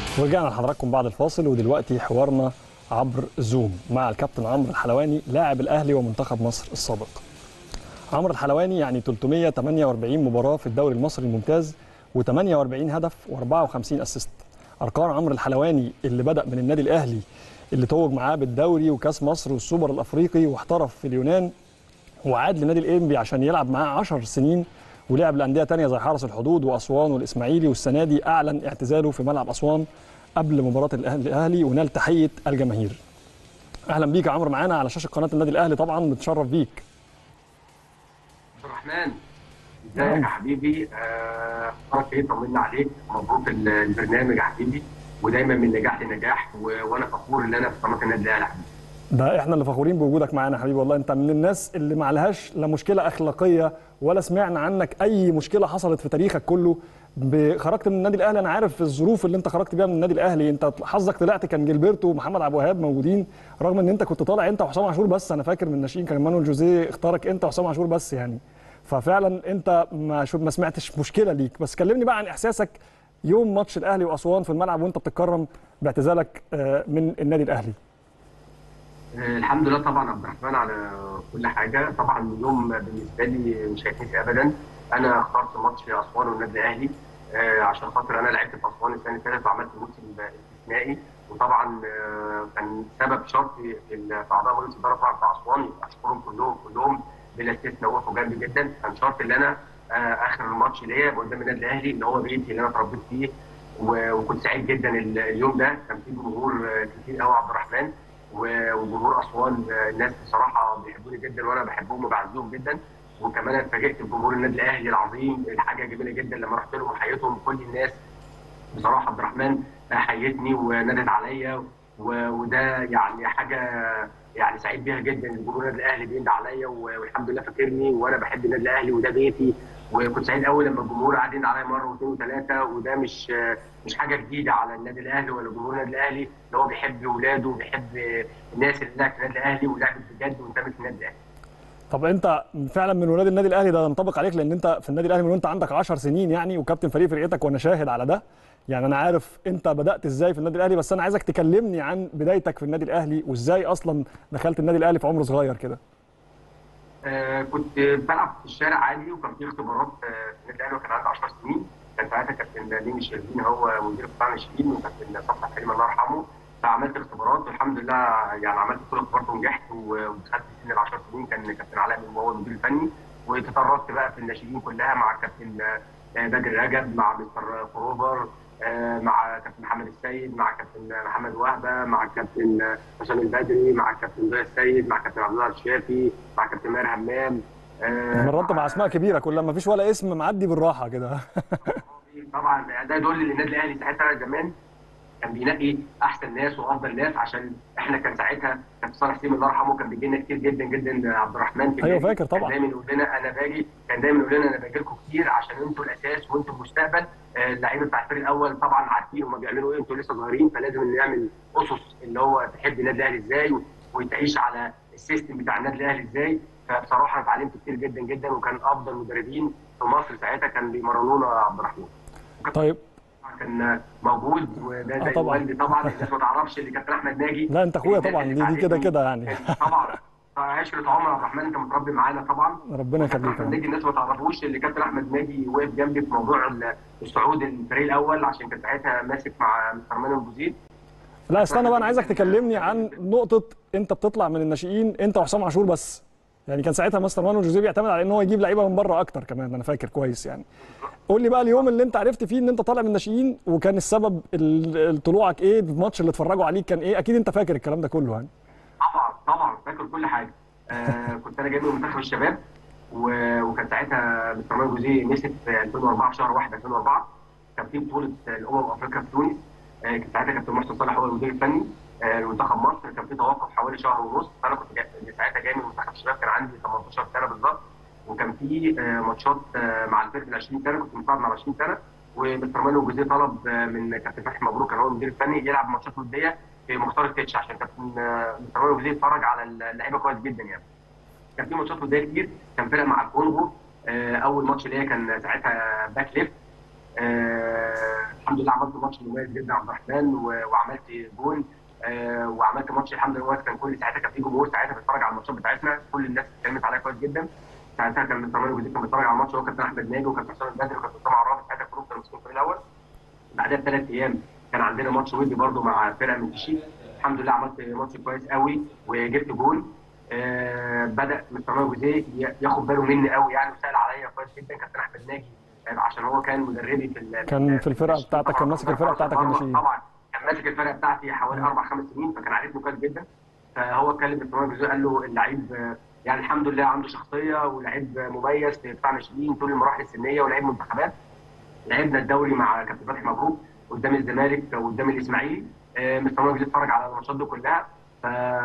ورجعنا لحضراتكم بعد الفاصل ودلوقتي حوارنا عبر زوم مع الكابتن عمرو الحلواني لاعب الاهلي ومنتخب مصر السابق. عمرو الحلواني يعني 348 مباراه في الدوري المصري الممتاز و48 هدف و54 اسيست. ارقام عمرو الحلواني اللي بدا من النادي الاهلي اللي توج معاه بالدوري وكاس مصر والسوبر الافريقي واحترف في اليونان وعاد لنادي الانبي عشان يلعب معاه 10 سنين ولعب لانديه ثانيه زي حرس الحدود واسوان والاسماعيلي والسنه دي اعلن اعتزاله في ملعب اسوان قبل مباراه الاهلي ونال تحيه الجماهير. اهلا بيك يا عمرو معانا على شاشه قناه النادي الاهلي طبعا بنتشرف بيك. عبد الرحمن ازيك يا حبيبي اخبارك ايه طمنا عليك مبروك البرنامج يا حبيبي ودايما من نجاح لنجاح و... وانا فخور ان انا في قناه النادي الاهلي يا حبيبي ده احنا اللي فخورين بوجودك معانا يا حبيبي والله انت من الناس اللي ما عليهاش لا مشكله اخلاقيه ولا سمعنا عنك اي مشكله حصلت في تاريخك كله خرجت من النادي الاهلي انا عارف الظروف اللي انت خرجت بيها من النادي الاهلي انت حظك طلعت كان جilberto ومحمد عبد الوهاب موجودين رغم ان انت كنت طالع انت وحسام عاشور بس انا فاكر من الناشئين كان مانويل جوزيه اختارك انت وحسام عاشور بس يعني ففعلا انت ما ما سمعتش مشكله ليك بس كلمني بقى عن احساسك يوم ماتش الاهلي واسوان في الملعب وانت بتتكرم باعتزالك من النادي الاهلي الحمد لله طبعا عبد الرحمن على كل حاجه طبعا اليوم بالنسبه لي مش هيتنسي ابدا انا اخترت ماتش اسوان والنادي الاهلي عشان خاطر انا لعبت في اسوان السنه اللي فاتت وعملت موسم استثنائي وطبعا كان سبب شرطي في اعضاء مجلس الاداره طبعا في اسوان اشكرهم كلهم كلهم بلا استثناء وقفوا جنبي جدا كان شرط ان انا اخر الماتش ليا قدام النادي الاهلي اللي هو بيتي اللي انا اتربيت فيه وكنت سعيد جدا اليوم ده كان في جمهور كتير قوي عبد الرحمن وجمهور اسوان الناس بصراحه بيحبوني جدا وانا بحبهم وبعزهم جدا وكمان اتفاجئت بجمهور النادي الاهلي العظيم الحاجه جميله جدا لما رحت لهم وحييتهم كل الناس بصراحه عبد الرحمن حيتني ونادت عليا وده يعني حاجه يعني سعيد بيها جدا جمهور النادي الاهلي بيند عليا والحمد لله فاكرني وانا بحب النادي الاهلي وده بيتي وكنت سعيد قوي لما الجمهور قعد يند عليا مره واثنين وثلاثه وده مش مش حاجه جديده على النادي الاهلي ولا جمهور النادي الاهلي اللي هو بيحب اولاده وبيحب الناس اللي لعبت في النادي الاهلي ولعبت بجد وانتمت في النادي الاهلي. طب انت فعلا من ولاد النادي الاهلي ده ينطبق عليك لان انت في النادي الاهلي من وانت عندك 10 سنين يعني وكابتن فريق فرقتك وانا شاهد على ده يعني انا عارف انت بدات ازاي في النادي الاهلي بس انا عايزك تكلمني عن بدايتك في النادي الاهلي وازاي اصلا دخلت النادي الاهلي في عمر صغير كده آه كنت بلعب في الشارع عادي وكان في اختبارات في النادي الاهلي وكان عندي 10 سنين كان ساعتها كابتن ليني شيرين هو مدير قطاع الناشئين وكابتن صفحه حليم الله يرحمه فعملت اختبارات والحمد لله يعني عملت كل اختبارات ونجحت ودخلت سن ال 10 سنين كان كابتن علاء هو المدير الفني وتطرقت بقى في الناشئين كلها مع كابتن بدر رجب مع مستر فروفر مع كابتن محمد السيد مع كابتن محمد وهبه مع كابتن حسام البدري مع كابتن ضياء السيد مع كابتن عبد الله الشافي مع كابتن ماهر همام مرنت مع اسماء كبيره كلها ما فيش ولا اسم معدي بالراحه كده طبعا ده يدل ان النادي الاهلي ساعتها زمان كان بينقي احسن ناس وافضل ناس عشان احنا كان ساعتها كابتن صالح سيم الله يرحمه كان بيجي لنا كتير جدا جدا عبد الرحمن في ايوه فاكر طبعا كان دايما يقول لنا انا باجي كان دايما يقول لنا انا باجي لكم كتير عشان انتوا الاساس وانتوا المستقبل اللعيبه بتاع الفريق الاول طبعا عارفين هم بيعملوا ايه انتوا لسه صغيرين فلازم نعمل اسس اللي هو تحب النادي الاهلي ازاي وتعيش على السيستم بتاع النادي الاهلي ازاي فبصراحه انا اتعلمت كتير جدا جدا وكان افضل مدربين في مصر ساعتها كان بيمرنونا عبد الرحمن طيب كان موجود وده زي طبعا والدي طبعا الناس ما تعرفش اللي كابتن احمد ناجي لا انت اخويا طبعا دي, دي كده كده يعني طبعا عشرة عمر عبد الرحمن انت متربي معانا طبعا ربنا يخليك احمد ناجي الناس ما تعرفوش اللي كابتن احمد ناجي وقف جنبي في موضوع الصعود الفريق الاول عشان كان ساعتها ماسك مع مستر مانويل بوزيد لا استنى بقى انا عايزك تكلمني عن نقطه انت بتطلع من الناشئين انت وحسام عاشور بس يعني كان ساعتها مستر مانويل جوزيه بيعتمد على ان هو يجيب لعيبه من بره اكتر كمان انا فاكر كويس يعني قول لي بقى اليوم اللي انت عرفت فيه ان انت طالع من الناشئين وكان السبب طلوعك ايه الماتش اللي اتفرجوا عليك كان ايه اكيد انت فاكر الكلام ده كله يعني طبعا طبعا فاكر كل حاجه آه كنت انا جاي من منتخب الشباب وكان ساعتها مستر مانويل جوزيه مسك في 2004 في شهر 1 2004 كان في بطوله الامم الافريقيه في تونس آه كان ساعتها كابتن محسن صالح هو المدير الفني لمنتخب آه مصر كان في توقف حوالي شهر ونص فانا كنت جاي ساعتها جاي من منتخب الشباب كان عندي 18 سنه بالظبط وكان في ماتشات مع الفرق ال 20 سنه كنت مساعد مع 20 سنه ومستر مانو جوزيه طلب من كابتن فتحي مبروك اللي هو المدير الفني يلعب ماتشات وديه في مختار التتش عشان كابتن مستر مانو جوزيه يتفرج على اللعيبه كويس جدا يعني. كان في ماتشات وديه كتير كان فرق مع الكونغو اول ماتش ليا كان ساعتها باك ليفت الحمد لله عملت ماتش مميز جدا عبد الرحمن وعملت جول آه وعملت ماتش الحمد لله كان كل ساعتها كان في جمهور ساعتها بيتفرج على الماتشات بتاعتنا كل الناس اتكلمت عليا كويس جدا ساعتها كان مستر مانويل جوزيه كان بيتفرج على الماتش هو كابتن احمد ناجي وكابتن حسام البدري وكابتن اسامه عرابي ساعتها كلهم كانوا ماسكين الفريق الاول بعدها بثلاث ايام كان عندنا ماتش ودي برده مع فرقه من تشيك الحمد لله عملت ماتش كويس قوي وجبت جول آه بدا مستر مانويل جوزيه ياخد باله مني قوي يعني وسال عليا كويس جدا كابتن احمد ناجي عشان هو كان مدربي في كان في الفرقه بتاعتك كان ماسك الفرقه بتاعتك الناشئين طبعا كان ماسك الفرقه بتاعتي حوالي اربع خمس سنين فكان عارفني كويس جدا فهو اتكلم مستر مانويل قال له اللعيب يعني الحمد لله عنده شخصيه ولعيب مميز في بتاع ناشئين طول المراحل السنيه ولعيب منتخبات لعبنا الدوري مع كابتن فتحي مبروك قدام الزمالك وقدام الاسماعيلي مستر مانويل اتفرج على الماتشات دي كلها ف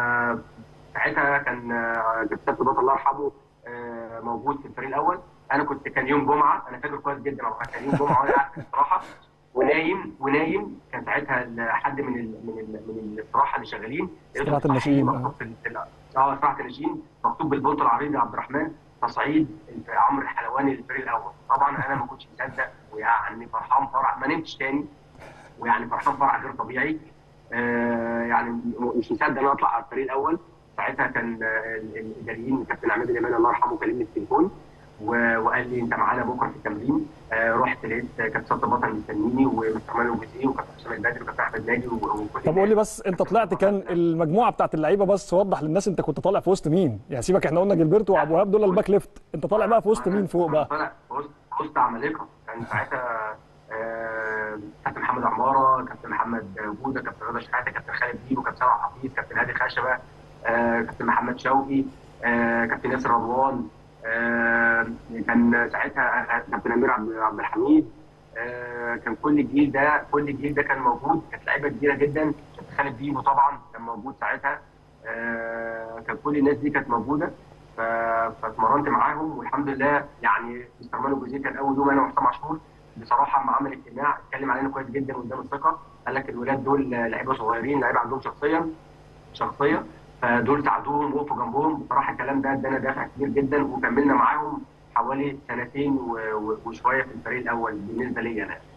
ساعتها كان كابتن بطل الله يرحمه موجود في الفريق الاول انا كنت كان يوم جمعه انا فاكر كويس جدا كان يوم جمعه وانا قاعد في الاستراحه ونايم ونايم كان ساعتها حد من ال من ال من الاستراحه اللي شغالين استراحه الناشئين اه استراحه الناشئين مكتوب بالبنط العريض يا عبد الرحمن تصعيد عمرو الحلواني للفريق الاول طبعا انا ما كنتش مصدق ويعني فرحان فرح ما نمتش تاني ويعني فرحان فرح غير طبيعي آه يعني مش مصدق ان انا اطلع على الفريق الاول ساعتها كان الاداريين كابتن عماد اليمان الله يرحمه كلمني في التليفون وقال لي انت معانا بكره في التمرين آه رحت لقيت كابتن صد بطل مستنيني ومستر مانويل جوزيه وكابتن حسام البدري وكابتن احمد ناجي طب قول لي بس انت طلعت كان المجموعه بتاعت اللعيبه بس وضح للناس انت كنت طالع في وسط مين؟ يعني سيبك احنا قلنا جilberto وابو وهاب دول الباك ليفت انت طالع بقى في وسط مين فوق بقى؟ طالع في وسط وسط عمالقه كان ساعتها آه كابتن محمد عماره كابتن محمد جوده كابتن رضا شحاته كابتن خالد ديب وكابتن سامع حفيظ كابتن هادي خشبه آه كابتن محمد شوقي آه كابتن ياسر رضوان آه كان ساعتها كابتن امير عبد الحميد آه كان كل الجيل ده كل الجيل ده كان موجود كانت لعيبه كبيره جدا كابتن خالد ديبو طبعا كان موجود ساعتها آه كان كل الناس دي كانت موجوده فاتمرنت معاهم والحمد لله يعني مستر مانو جوزيه كان اول يوم انا وحسام عاشور بصراحه لما عمل اجتماع اتكلم علينا كويس جدا قدام الثقه قال لك الولاد دول لعيبه صغيرين لعيبه عندهم شخصيه شخصيه فدول ساعدوهم وقفوا جنبهم بصراحه الكلام ده ادانا دافع كبير جدا وكملنا معاهم حوالي سنتين وشويه في الفريق الاول بالنسبه لي انا